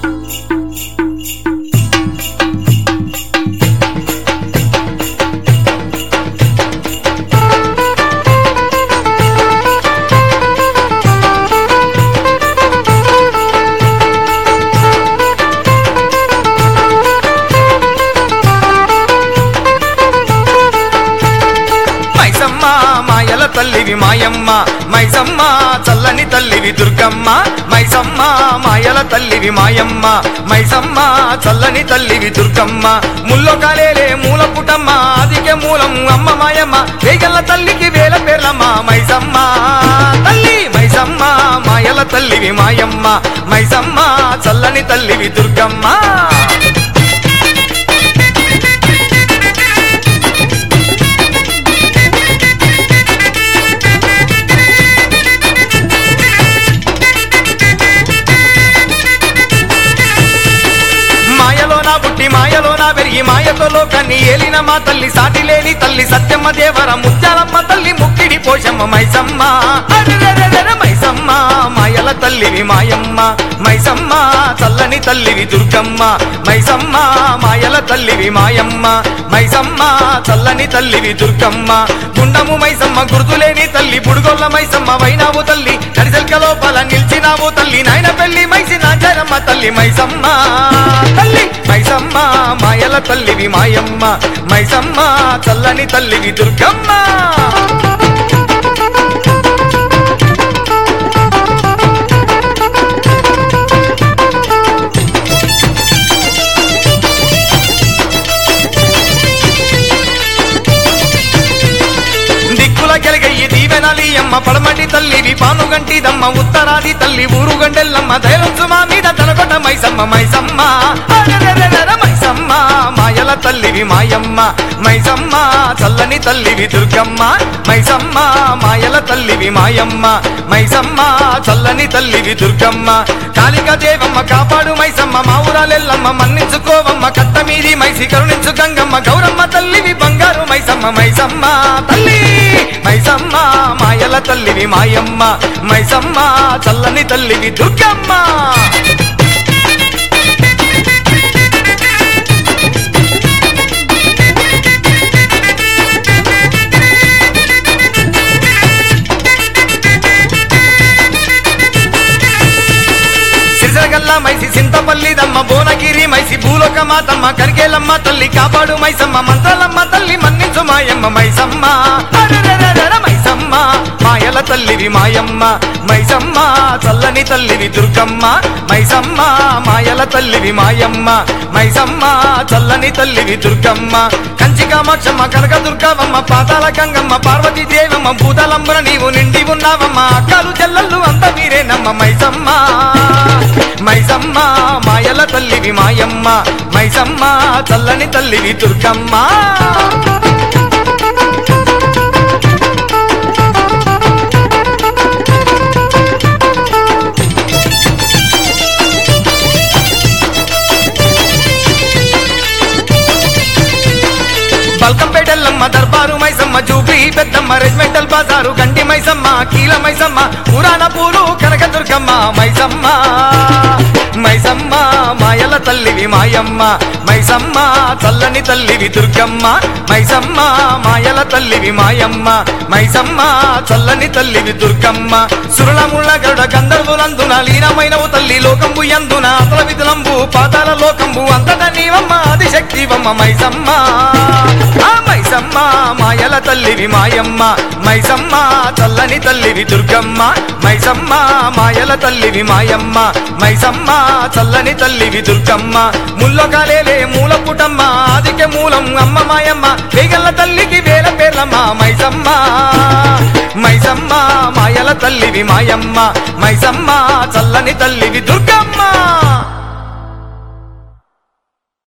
మైసమ్మ మాయల తల్లివి మాయమ్మ మైసమ్మ చల్లని తల్లివి దుర్గమ్మ మైసమ్మ మాయల తల్లివి మాయమ్మ మైసమ్మ చల్లని తల్లివి దుర్గమ్మ ముల్లో కాలేలే మూల పుటమ్మ ఆదికే మూలం అమ్మ మాయమ్మ వేగల్ల తల్లికి వేల పేర్లమ్మ మైసమ్మ తల్లి మైసమ్మ మాయల తల్లివి మాయమ్మ మైసమ్మ చల్లని తల్లివి దుర్గమ్మ మాయలోన పుట్టి మాయలోన పెరిగి మాయతో లోకాన్ని ఏలిన మా తల్లి సాటి లేని తల్లి సత్యమ్మ దేవర ముత్యాలమ్మ తల్లి ముక్కిడి పోషమ్మ మైసమ్మ అరెరెరెరెరె మైసమ్మ మాయల తల్లివి మాయమ్మ మైసమ్మ చల్లని తల్లివి దుర్గమ్మ మైసమ్మ మాయల తల్లివి మాయమ్మ మైసమ్మ చల్లని తల్లివి దుర్గమ్మ గుండము మైసమ్మ గుర్తులేని తల్లి పుడుగొల్ల మైసమ్మ వైనావు తల్లి నడిసెల్క లోపల నిలిచినావు తల్లి నాయన పెళ్లి మైసి నాజరమ్మ తల్లి మైసమ్మ తల్లి మైసమ్మ మాయల తల్లివి మాయమ్మ మైసమ్మ చల్లని తల్లివి దుర్గమ్మ దిక్కుల గెలగయ్యి దీవెనలి అమ్మ పడమటి తల్లివి పానుగంటిదమ్మ ఉత్తరాది తల్లి ఊరు గండెల్లమ్మ ధైర్యం మా మీద తనకొండ మైసమ్మ మైసమ్మ అరెరెరెరెరె మైసమ్మ మాయల తల్లివి మాయమ్మ మైసమ్మ చల్లని తల్లివి దుర్గమ్మ మైసమ్మ మాయల తల్లివి మాయమ్మ మైసమ్మ చల్లని తల్లివి దుర్గమ్మ కాళిక దేవమ్మ కాపాడు మైసమ్మ మా ఊరాలెల్లమ్మ మన్నించుకోవమ్మ కట్ట మీది మైసి కరుణించు గంగమ్మ గౌరమ్మ తల్లివి బంగారు మైసమ్మ మైసమ్మ తల్లి మైసమ్మ మాయల తల్లివి మాయమ్మ మైసమ్మ చల్లని తల్లివి దుర్గమ్మ సిరిసగల్ల మైసి సింతపల్లిదమ్మ భువనగిరి మైసి భూలోక మాతమ్మ కరికేలమ్మ తల్లి కాపాడు మైసమ్మ మంత్రాలమ్మ తల్లి మన్నించు మాయమ్మ మైసమ్మ అరెరెరెరెర మైసమ్మ మాయల తల్లివి మాయమ్మ మైసమ్మ చల్లని తల్లివి దుర్గమ్మ మైసమ్మ మాయల తల్లివి మాయమ్మ మైసమ్మ చల్లని తల్లివి దుర్గమ్మ కంచి కామాక్షమ్మ కనక దుర్గవమ్మ పాతాల గంగమ్మ పార్వతీ దేవమ్మ భూతలంబున నీవు నిండి ఉన్నావమ్మ అక్కలు చెల్లెళ్ళు అంత మీరేనమ్మ మైసమ్మ మైసమ్మ మాయల తల్లివి మాయమ్మ మైసమ్మ చల్లని తల్లివి దుర్గమ్మ బల్కంపేటల్లమ్మ దర్బారు మైసమ్మ జూబ్లీ పెద్దమ్మ రెజిమెంటల్ బాజారు గంటి మైసమ్మ కీల మైసమ్మ పురాణ పూలు కనక దుర్గమ్మ మైసమ్మ మైసమ్మ మాయల తల్లివి మాయమ్మ మైసమ్మ చల్లని తల్లివి దుర్గమ్మ మైసమ్మ మాయల తల్లివి మాయమ్మ మైసమ్మ చల్లని తల్లివి దుర్గమ్మ సురళముళ్ళ గరుడ గంధర్వులందున లీనమైనవు తల్లి లోకంబు ఎందున అతల విధులంబు పాతాల లోకంబు అంతట నీవమ్మ ఆదిశక్తివమ్మ మైసమ్మ ఆ మైసమ్మ మాయల తల్లివి మాయమ్మ మైసమ్మ చల్లని తల్లివి దుర్గమ్మ మైసమ్మ మాయల తల్లివి మాయమ్మ మైసమ్మ చల్లని తల్లివి దుర్గమ్మ ముల్లో కాలేలే మూల పుటమ్మ ఆదికే మూలం అమ్మ మాయమ్మ వేగల్ల తల్లికి వేల పేర్లమ్మ మైసమ్మ మైసమ్మ మాయల తల్లివి మాయమ్మ మైసమ్మ చల్లని తల్లివి దుర్గమ్మ